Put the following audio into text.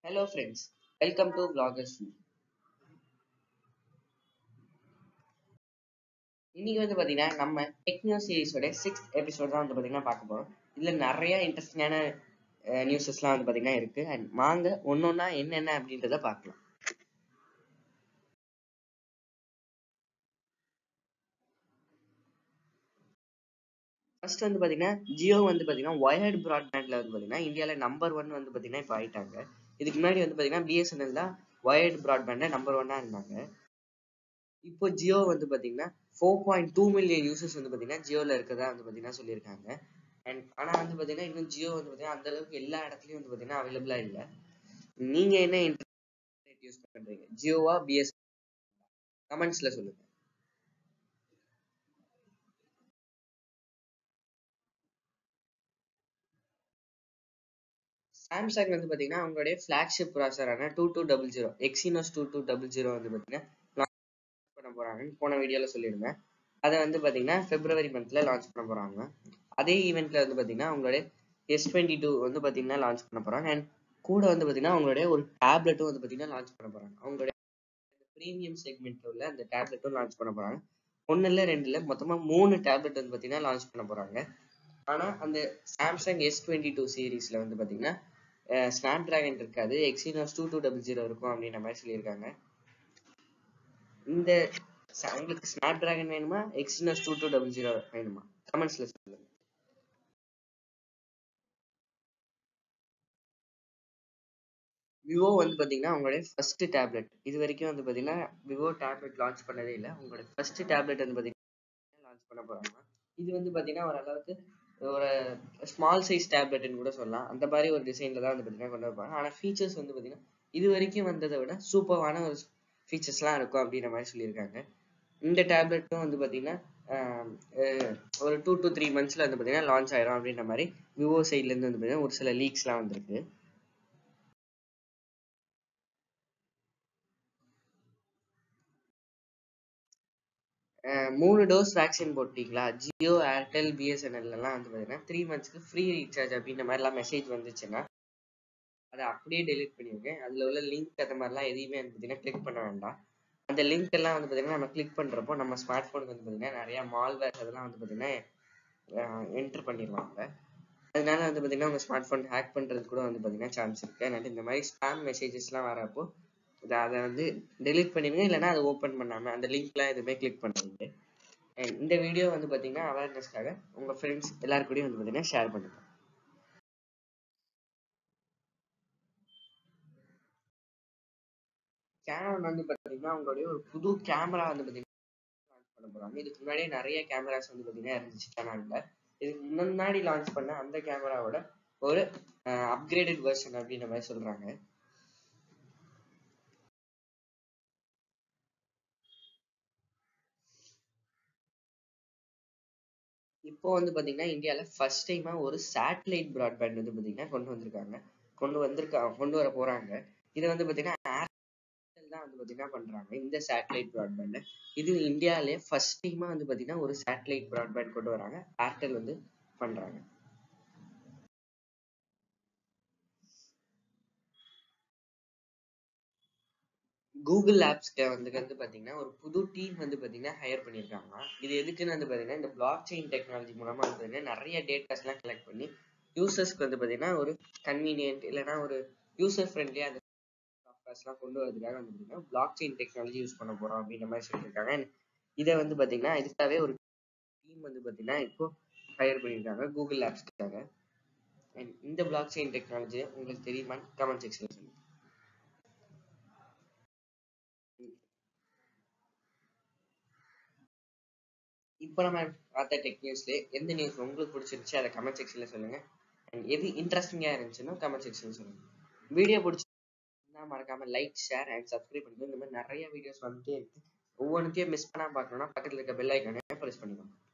hello friends welcome to vloggers இன்னைக்கு வந்து பாத்தீங்கன்னா நம்ம டெக்னியோ சீரிஸோட சிக்ஸ் எபிசோட் தான் வந்து பாத்தீங்கன்னா பார்க்க போறோம் இதுல நிறைய இன்ட்ரெஸ்டிங்கான நியூஸஸ்லாம் வந்து பாத்தீங்கன்னா இருக்கு அண்ட் வாங்க ஒன்னொன்னா என்னென்ன அப்படின்றத பார்க்கலாம் ஃபர்ஸ்ட் வந்து பாத்தீங்கன்னா ஜியோ வந்து பாத்தீங்கன்னா ஒயர்டு ப்ராட்பேண்ட்ல வந்து பாத்தீங்கன்னா இந்தியால நம்பர் ஒன் வந்து பாத்தீங்கன்னா இப்போ ஆயிட்டாங்க இதுக்கு முன்னாடி வந்து பாத்தீங்கன்னா பிஎஸ்என்எல் தான் ஒயர்டு ப்ராட்பேண்ட்ல நம்பர் ஒன்னா இருந்தாங்க இப்போ ஜியோ வந்து பாத்தீங்கன்னா four point two million users வந்து பாத்தீங்கன்னா ஜியோல இருக்கதா வந்து பாத்தீங்கன்னா சொல்லியிருக்காங்க அண்ட் ஆனா வந்து பாத்தீங்கன்னா இன்னும் ஜியோ வந்து பாத்தீங்கன்னா அந்த அளவுக்கு எல்லா இடத்துலயும் வந்து பாத்தீங்கன்னா அவைலபிளா இல்ல நீங்க என்ன இன்டர்நெட் யூஸ் பண்றீங்க ஜியோவா பிஎஸ் கமெண்ட்ஸ்ல சொல்லுங்க சாம்சங் வந்து பாத்தீங்கன்னா அவங்களுடைய ஃபிளாக்ஷிப் ப்ராசரான two two double zero Exynos two two double zero வந்து பாத்தீங்கன்னா launch பண்ண போறாங்கன்னு போன வீடியோல சொல்லியிருந்தேன் அதை வந்து பாத்தீங்கன்னா பிப்ரவரி மந்த்ல லான்ச் பண்ண போறாங்க அதே ஈவெண்ட்ல வந்து பாத்தீங்கன்னா அவங்களுடைய எஸ் டுவெண்ட்டி டூ வந்து பாத்தீங்கன்னா லான்ச் பண்ண போறாங்க அண்ட் கூட வந்து பாத்தீங்கன்னா அவங்களுடைய ஒரு டேப்லெட்டும் வந்து பாத்தீங்கன்னா லான்ச் பண்ண போறாங்க அவங்களுடைய ப்ரீமியம் செக்மெண்ட்ல உள்ள அந்த டேப்லெட்டும் லான்ச் பண்ண போறாங்க ஒன்னு இல்ல ரெண்டு இல்ல மொத்தமா மூணு டேப்லெட் வந்து பாத்தீங்கன்னா லான்ச் பண்ண போறாங்க ஆனா அந்த சாம்சங் எஸ் டுவெண்ட்டி டூ சீரீஸ்ல வந்து பாத்தீங்கன்னா ஸ்னாப் டிராகன் இருக்காது Exynos two two double zero இருக்கும் அப்படின்ற மாதிரி சொல்லியிருக்காங்க இந்த ச- உங்களுக்கு ஸ்னாப் டிராகன் வேணுமா Exynos two two double zero வேணுமா கமெண்ட்ஸ்ல சொல்லுங்க விவோ வந்து பாத்தீங்கன்னா அவங்களுடைய ஃபர்ஸ்ட் டேப்லெட் இது வரைக்கும் வந்து பாத்தீங்கன்னா விவோ டேப்லெட் லான்ச் பண்ணதே இல்லை உங்களோட ஃபர்ஸ்ட் டேப்லெட் வந்து பாத்தீங்கன்னா லான்ச் பண்ண போறாங்க இது வந்து பாத்தீங்கன்னா ஓரளவுக்கு ஒரு ஸ்மால் சைஸ் டேப்லெட்னு கூட சொல்லலாம் அந்த மாதிரி ஒரு டிசைன்ல தான் வந்து பாத்தீங்கன்னா கொண்டு வருவாங்க ஆனா ஃபீச்சர்ஸ் வந்து பாத்தீங்கன்னா இது வரைக்கும் வந்ததை விட சூப்பரான ஒரு ஃபீச்சர்ஸ்லாம் இருக்கும் அப்படின்ற மாதிரி சொல்லியிருக்காங்க இந்த டேப்லெட்டும் வந்து பாத்தீங்கன்னா ஆஹ் அஹ் ஒரு டூ டு த்ரீ மந்த்ஸ்ல வந்து பாத்தீங்கன்னா லான்ச் ஆயிரும் அப்படின்ற மாதிரி விவோ சைட்ல இருந்து வந்து பாத்தீங்கன்னா ஒரு சில லீக்ஸ்லாம் வந்திருக்கு அஹ் மூணு டோஸ் வேக்சின் போட்டீங்களா ஜியோ ஏர்டெல் பிஎஸ்என்எல் எல்லாம் வந்து பாத்தீங்கன்னா த்ரீ மந்த்ஸ்க்கு ஃப்ரீ ரீசார்ஜ் அப்படின்ற மாதிரி எல்லாம் மெசேஜ் வந்துச்சுன்னா அதை அப்படியே டெலீட் பண்ணிருங்க அதுல உள்ள லிங்க் அந்த மாதிரிலாம் எதையுமே வந்து பாத்தீங்கன்னா கிளிக் பண்ண வேண்டாம் அந்த லிங்க் எல்லாம் வந்து பாத்தீங்கன்னா நம்ம கிளிக் பண்றப்போ நம்ம ஸ்மார்ட் போனுக்கு வந்து பாத்தீங்கன்னா நிறைய மால்வேர் அதெல்லாம் வந்து பாத்தீங்கன்னா என்டர் பண்ணிடுவாங்க அதனால வந்து பாத்தீங்கன்னா உங்க ஸ்மார்ட் போன் ஹேக் பண்றது கூட வந்து பாத்தீங்கன்னா சான்ஸ் இருக்கு அதனால இந்த மாதிரி ஸ்பேம் மெசேஜஸ்லாம் வரப்போ இதை அதை வந்து டெலீட் பண்ணிடுங்க இல்லைன்னா அதை ஓப்பன் பண்ணாம அந்த லிங்க்லாம் எதுவுமே கிளிக் பண்ணாதீங்க And இந்த வீடியோ வந்து பாத்தீங்கன்னா அவேர்னஸ்க்காக உங்க ஃப்ரெண்ட்ஸ் எல்லாரு கூடயும் வந்து பாத்தீங்கன்னா ஷேர் பண்ணுங்க கேனன் வந்து பாத்தீங்கன்னா உங்களுடைய ஒரு புது கேமரா வந்து பாத்தீங்கன்னா லான்ச் பண்ண போறாங்க இதுக்கு முன்னாடியே நிறைய கேமராஸ் வந்து பாத்தீங்கன்னா இருந்துச்சு கேனான்ல இதுக்கு முன்னாடி லான்ச் பண்ண அந்த கேமராவோட ஒரு அப்கிரேடட் வெர்ஷன் அப்படின்ற மாதிரி சொல்றாங்க இப்போ வந்து பாத்தீங்கன்னா இந்தியால ஃபர்ஸ்ட் டைமா ஒரு சேட்டலைட் பிராட்பேண்ட் வந்து பாத்தீங்கன்னா கொண்டு வந்திருக்காங்க கொண்டு வந்திருக்காங்க கொண்டு வர போறாங்க இது வந்து பாத்தீங்கன்னா ஏர்டெல் தான் வந்து பாத்தீங்கன்னா பண்றாங்க இந்த சேட்டலைட் பிராட்பேண்ட் இது இந்தியாவிலே ஃபர்ஸ்ட் டைமா வந்து பாத்தீங்கன்னா ஒரு சேட்டலைட் பிராட்பேண்ட் கொண்டு வராங்க ஏர்டெல் வந்து பண்றாங்க கூகுள் ஆப்ஸ்க்கு வந்து வந்து பாத்தீங்கன்னா ஒரு புது டீம் வந்து பாத்தீங்கன்னா ஹையர் பண்ணியிருக்காங்க இது எதுக்குன்னு வந்து பாத்தீங்கன்னா இந்த பிளாக் செயின் டெக்னாலஜி மூலமா வந்து பாத்தீங்கன்னா நிறைய டேட்டாஸ் எல்லாம் கலெக்ட் பண்ணி யூசர்ஸ்க்கு வந்து பாத்தீங்கன்னா ஒரு கன்வீனியன்ட் இல்லைன்னா ஒரு யூசர் ஃப்ரெண்ட்லியா அந்த சாஃப்ட்வேர்ஸ் எல்லாம் கொண்டு வரதுக்காக வந்து பாத்தீங்கன்னா பிளாக் செயின் டெக்னாலஜி யூஸ் பண்ண போறோம் அப்படின்ற மாதிரி சொல்லியிருக்காங்க And இதை வந்து பாத்தீங்கன்னா இதுக்காகவே ஒரு டீம் வந்து பாத்தீங்கன்னா இப்போ ஹையர் பண்ணியிருக்காங்க கூகுள் ஆப்ஸ்க்காக And இந்த பிளாக் செயின் டெக்னாலஜி உங்களுக்கு தெரியுமான்னு கமெண்ட் செக்ஷன்ல சொல்லுங்க இப்போ நம்ம பார்த்த டெக் நியூஸ்ல எந்த நியூஸ் உங்களுக்கு பிடிச்சிருந்துச்சு அதை கமெண்ட் செக்ஷன்ல சொல்லுங்க அண்ட் எது இன்ட்ரெஸ்டிங்கா இருந்துச்சுன்னா கமெண்ட் செக்ஷன்ல சொல்லுங்க வீடியோ பிடிச்சிருந்தா மறக்காம லைக் ஷேர் அண்ட் சப்ஸ்கிரைப் பண்ணுங்க இந்த மாதிரி நிறைய வீடியோஸ் வந்துட்டே இருக்கு ஒவ்வொன்றுத்தையும் மிஸ் பண்ணாம பார்க்கணும்னா பக்கத்துல இருக்க பெல் ஐக்கானே ப்ரெஸ் பண்ணிக்கோங்க